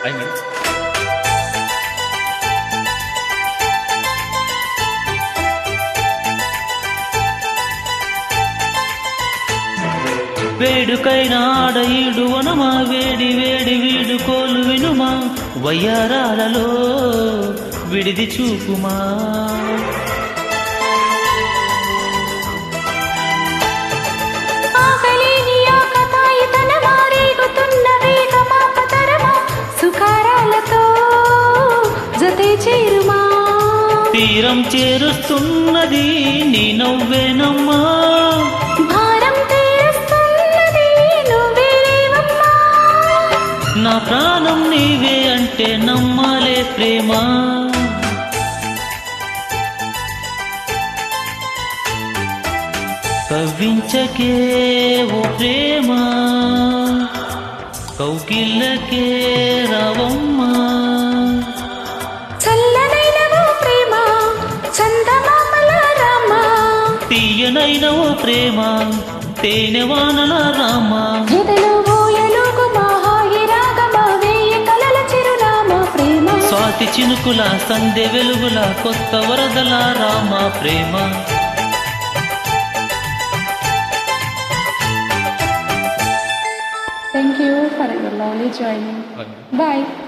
Hi madam వేడుకైన ఆడ ఈడువనమా వేడి వేడి వీడుకోలు వినుమా వయ్యారాలలో విడిది చూపుమా ఆకలేని ఆకతాయితనమా రేగుతున్న వేగమాపతరమా సుఖారాలతో జతే చేరుమా తీరం చేరుస్తున్నది నీ నవ్వేనమ్మా భారం తీరుస్తున్నది నువ్వేవమ్మా నా ప్రాణం నీవే అంటే నమ్మాలే ప్రేమ కవ్వించకే ఓ ప్రేమ కౌకిల్లకే రావమ్మా చల్లనైన ఓ ప్రేమ చందమామల రామ తీయనైన ఓ ప్రేమ తేనె వానల రామా ఎదలో ఓయలుగు మాహాయి రాగమ వేయి కలల చిరునామా ప్రేమ స్వాతి చినుకుల సందె వెలుగుల కొత్త వరదల రామ ప్రేమ Thank you for your lovely joining. Bye.